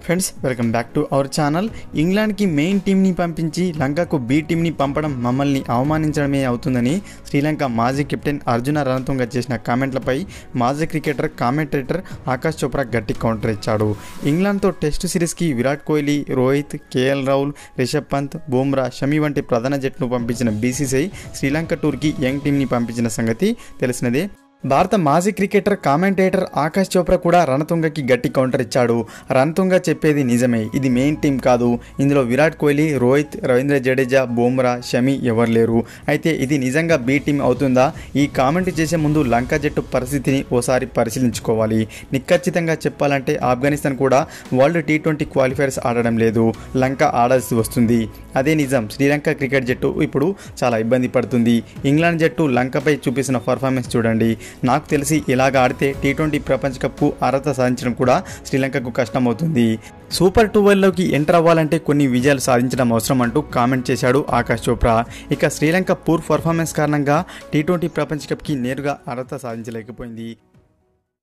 friends welcome back to our channel ఇంగ్లాండ్కి main టీంని పంపించి లంకకు బి టీంని పంపడం మమ్మల్ని అవమానించడమే అవుతుందని శ్రీలంక మాజీ కెప్టెన్ అర్జున రణతుంగ చేసిన కామెంట్లపై మాజీ క్రికెటర్ కామెంటేటర్ ఆకాష్ చోప్రా గట్టి కౌంటర్ ఇచ్చాడు ఇంగ్లాండ్తో టెస్ట్ సిరీస్కి విరాట్ కోహ్లీ రోహిత్ కేఎల్ రాహుల్ రిషబ్ పంత్ బూమ్రా షమి వంటి ప్రధాన జట్టును పంపించిన బీసీసీఐ శ్రీలంక టూర్కి యంగ్ టీంని పంపించిన సంగతి తెలిసినదే భారత మాజీ క్రికెటర్ కామెంటేటర్ ఆకాష్ చోప్రా కూడా రణతుంగకి గట్టి కౌంటర్ ఇచ్చాడు రణతుంగ చెప్పేది నిజమే ఇది మెయిన్ టీం కాదు ఇందులో విరాట్ కోహ్లీ రోహిత్ రవీంద్ర జడేజా బూమ్రా షమి ఎవరు లేరు అయితే ఇది నిజంగా బి టీం అవుతుందా ఈ కామెంట్ చేసే ముందు లంక జట్టు పరిస్థితిని ఓసారి పరిశీలించుకోవాలి నిఖచ్చితంగా చెప్పాలంటే ఆఫ్ఘనిస్తాన్ కూడా వరల్డ్ టీ ట్వంటీ క్వాలిఫైర్స్ ఆడడం లేదు లంక ఆడాల్సి వస్తుంది అదే నిజం శ్రీలంక క్రికెట్ జట్టు ఇప్పుడు చాలా ఇబ్బంది పడుతుంది ఇంగ్లాండ్ జట్టు లంకపై చూపిస్తున్న పర్ఫార్మెన్స్ చూడండి నాకు తెలిసి ఇలాగ ఆడితే టీ ట్వంటీ ప్రపంచ కప్కు అర్హత సాధించడం కూడా శ్రీలంకకు కష్టమవుతుంది సూపర్ టూవెల్లోకి ఎంటర్ అవ్వాలంటే కొన్ని విజయాలు సాధించడం అవసరం అంటూ కామెంట్ చేశాడు ఆకాష్ చోప్రా ఇక శ్రీలంక పూర్ పర్ఫార్మెన్స్ కారణంగా టీ ట్వంటీ ప్రపంచ కప్కి నేరుగా అర్హత సాధించలేకపోయింది